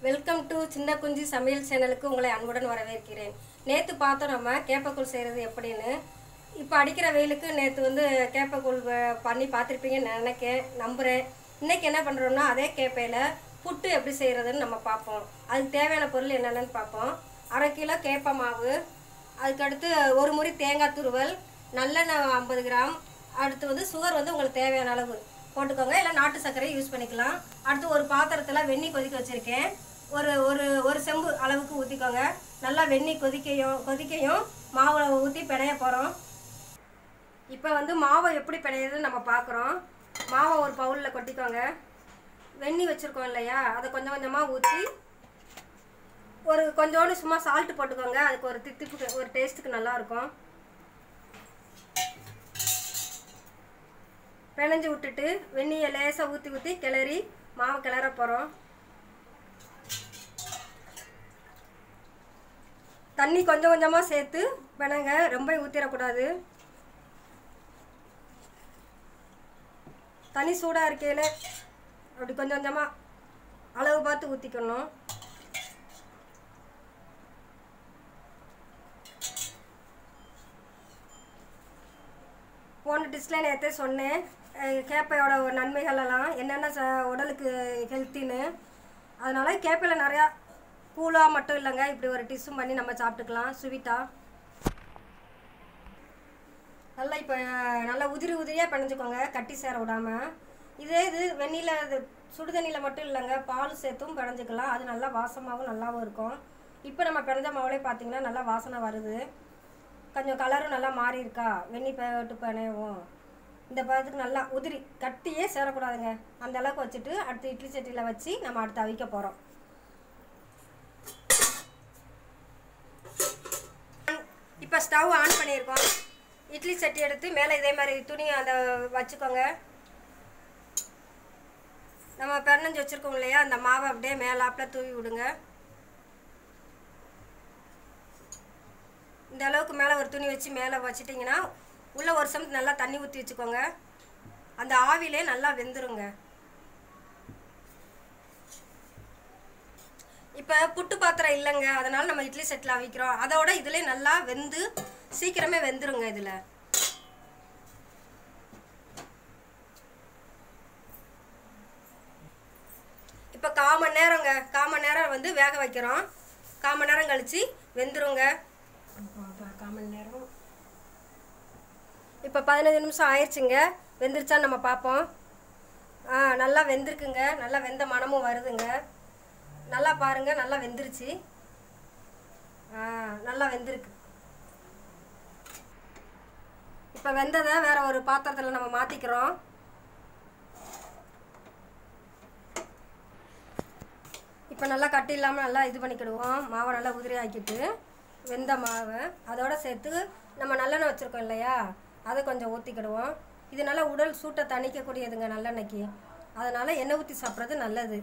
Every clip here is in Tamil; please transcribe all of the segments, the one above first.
வெல்கம் டு சின்ன குஞ்சி சமையல் சேனலுக்கு உங்களை அன்புடன் வரவேற்கிறேன் நேற்று பார்த்தோம் நம்ம கேப்பக்கூழ் செய்கிறது எப்படின்னு இப்போ அடிக்கிற வெயிலுக்கு நேற்று வந்து கேப்பக்கூழ் வ- பண்ணி பார்த்துருப்பீங்கன்னு நினைக்கேன் நம்புகிறேன் இன்னைக்கு என்ன பண்ணுறோம்னா அதே கேப்பையில் புட்டு எப்படி செய்கிறதுன்னு நம்ம பார்ப்போம் அதுக்கு தேவையான பொருள் என்னென்னு பார்ப்போம் அரை கிலோ கேப்ப மாவு அதுக்கடுத்து ஒரு முறி தேங்காய் துருவல் நல்லெண்ணெய் ஐம்பது கிராம் அடுத்து வந்து சுகர் வந்து உங்களுக்கு தேவையான அளவு போட்டுக்கோங்க இல்லை நாட்டு சர்க்கரை யூஸ் பண்ணிக்கலாம் அடுத்து ஒரு பாத்திரத்தில் வெந்நீர் கொதிக்க வச்சுருக்கேன் ஒரு ஒரு ஒரு செம்பு அளவுக்கு ஊற்றிக்கோங்க நல்லா வெந்நீர் கொதிக்கையும் கொதிக்கையும் மாவை ஊற்றி பிணைய போகிறோம் இப்போ வந்து மாவை எப்படி பிணையுதுன்னு நம்ம பார்க்குறோம் மாவை ஒரு பவுலில் கொட்டிக்கோங்க வெந்நீர் வச்சுருக்கோம் இல்லையா அதை கொஞ்சம் கொஞ்சமாக ஊற்றி ஒரு கொஞ்சோண்டு சும்மா சால்ட் போட்டுக்கோங்க அதுக்கு ஒரு தித்திப்புக்கு ஒரு டேஸ்ட்டுக்கு நல்லாயிருக்கும் பிணைஞ்சு விட்டுட்டு வெந்நியை லேசாக ஊற்றி ஊற்றி கிளறி மாவு கிளற போகிறோம் தண்ணி கொஞ்சம் கொஞ்சமாக சேர்த்து பிணைங்க ரொம்ப ஊற்றிடக்கூடாது தண்ணி சூடாக இருக்கையில் அப்படி கொஞ்சம் கொஞ்சமாக அளவு பார்த்து ஊற்றிக்கணும் போன டிஸ்ல நேற்றே சொன்னேன் அஹ் கேப்பையோட ஒரு நன்மைகள் எல்லாம் என்னென்ன ச உடலுக்கு ஹெல்த்தின்னு அதனால கேப்பையில் நிறையா கூலாக மட்டும் இல்லைங்க இப்படி ஒரு டிஷ்ஷும் பண்ணி நம்ம சாப்பிட்டுக்கலாம் ஸ்வீட்டாக நல்லா இப்போ நல்லா உதிரி உதிரியாக பிணைஞ்சுக்கோங்க கட்டி சேர விடாமல் இதே இது வெந்நில இது சுடு தண்ணியில் மட்டும் இல்லைங்க பால் சேர்த்தும் பிணைஞ்சுக்கலாம் அது நல்லா வாசமாகவும் நல்லாவும் இருக்கும் இப்போ நம்ம பிணைஞ்ச மாவுலே பார்த்தீங்கன்னா நல்லா வாசனை வருது கொஞ்சம் கலரும் நல்லா மாறி இருக்கா வெந்நி போட்டு பிணையவும் இந்த பதத்துக்கு நல்லா உதிரி கட்டியே சேரக்கூடாதுங்க அந்த அளவுக்கு வச்சுட்டு அடுத்து இட்லி சட்டியில் வச்சு நம்ம அடுத்து அவிக்க போகிறோம் இப்போ ஸ்டவ் ஆன் பண்ணியிருக்கோம் இட்லி சட்டி எடுத்து மேலே இதே மாதிரி துணி அந்த வச்சுக்கோங்க நம்ம பிறனஞ்சு வச்சுருக்கோம் இல்லையா அந்த மாவை அப்படியே மேலாப்பில் தூவி விடுங்க இந்த அளவுக்கு மேலே ஒரு துணி வச்சு மேலே வச்சிட்டிங்கன்னா உள்ளே ஒரு சமத்து நல்லா தண்ணி ஊற்றி வச்சுக்கோங்க அந்த ஆவிலே நல்லா வெந்துருங்க இப்போ புட்டு பாத்திரம் இல்லைங்க அதனால நம்ம இட்லி செட்டில் அவிக்கிறோம் அதோட இதுல நல்லா வெந்து சீக்கிரமே வெந்துருங்க இதில் இப்போ கால் மணி நேரங்க கால் மணி நேரம் வந்து வேக வைக்கிறோம் கால் மணி நேரம் கழிச்சு வெந்துருங்க கால் மணி நேரம் இப்போ பதினஞ்சு நிமிஷம் ஆயிடுச்சுங்க வெந்துருச்சான்னு நம்ம பார்ப்போம் ஆ நல்லா வெந்திருக்குங்க நல்லா வெந்த மணமும் வருதுங்க நல்லா பாருங்க நல்லா வெந்துருச்சு ஆ நல்லா வெந்திருக்கு இப்போ வெந்ததை வேற ஒரு பாத்திரத்தில் நம்ம மாற்றிக்கிறோம் இப்போ நல்லா கட்டி இல்லாமல் நல்லா இது பண்ணிக்கிடுவோம் மாவை நல்லா உதிரி ஆக்கிட்டு வெந்த மாவை அதோட சேர்த்து நம்ம நல்லெண்ணெய் வச்சுருக்கோம் இல்லையா அதை கொஞ்சம் ஊற்றிக்கிடுவோம் இது நல்லா உடல் சூட்டை தணிக்கக்கூடியதுங்க நல்லெண்ணெய்க்கு அதனால் எண்ணெய் ஊற்றி சாப்பிட்றது நல்லது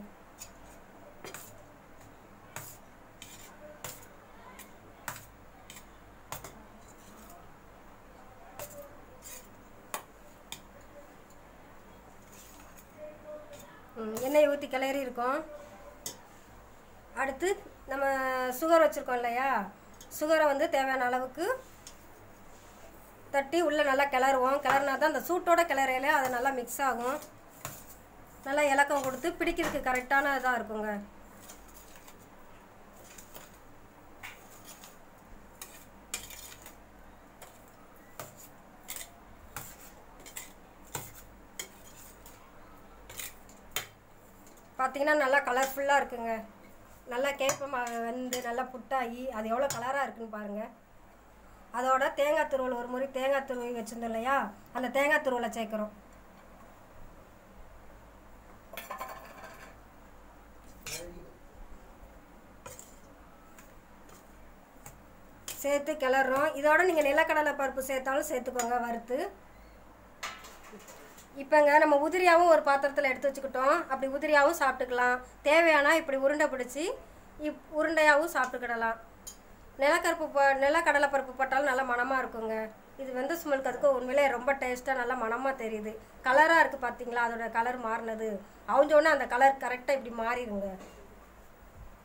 ம், எண்ணெயை ஊற்றி கிளறி இருக்கோம் அடுத்து நம்ம சுகர் வச்சுருக்கோம் இல்லையா சுகரை வந்து தேவையான அளவுக்கு தட்டி உள்ளே நல்லா கிளறுவோம் கிளறினா தான் அந்த சூட்டோட கிளறையில அது நல்லா மிக்ஸ் ஆகும் நல்லா இலக்கம் கொடுத்து பிடிக்கிறதுக்கு கரெக்டான இதாக இருக்குங்க பார்த்தீங்கன்னா நல்லா கலர்ஃபுல்லாக இருக்குங்க நல்லா கேப்ப மாவு வந்து நல்லா புட்டாகி அது எவ்வளோ கலராக இருக்குன்னு பாருங்கள் அதோட தேங்காய் துருவல் ஒரு முறை தேங்காய் துருவி வச்சுருந்தோம் இல்லையா அந்த தேங்காய் துருவலை சேர்க்குறோம் சேர்த்து கிளறோம் இதோட நீங்கள் நிலக்கடலை பருப்பு சேர்த்தாலும் சேர்த்துக்கோங்க வறுத்து இப்போங்க நம்ம உதிரியாகவும் ஒரு பாத்திரத்தில் எடுத்து வச்சுக்கிட்டோம் அப்படி உதிரியாகவும் சாப்பிட்டுக்கலாம் தேவையானா இப்படி உருண்டை பிடிச்சி இப் உருண்டையாகவும் சாப்பிட்டுக்கிடலாம் நிலக்கருப்பு ப நிலக்கடலை பருப்பு போட்டாலும் நல்லா மணமாக இருக்குங்க இது வெந்த சுமலுக்கு அதுக்கு உண்மையிலே ரொம்ப டேஸ்ட்டாக நல்லா மணமாக தெரியுது கலராக இருக்குது பார்த்தீங்களா அதோட கலர் மாறினது அவுஞ்சோடனே அந்த கலர் கரெக்டாக இப்படி மாறிடுங்க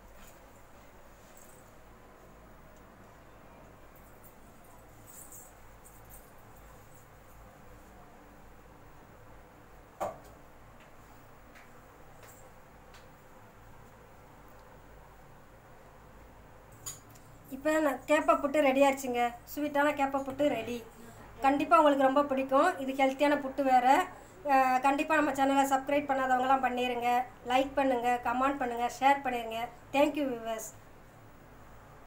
இப்போ நான் கேப்பை புட்டு ரெடி ஆயிடுச்சுங்க ஸ்வீட்டான கேப்பை புட்டு ரெடி கண்டிப்பாக உங்களுக்கு ரொம்ப பிடிக்கும் இது ஹெல்த்தியான புட்டு வேறு கண்டிப்பாக நம்ம சேனலை சப்ஸ்கிரைப் பண்ணாதவங்களாம் பண்ணிடுங்க லைக் பண்ணுங்கள் கமெண்ட் பண்ணுங்கள் ஷேர் பண்ணிடுங்க தேங்க்யூ வியூவர்ஸ்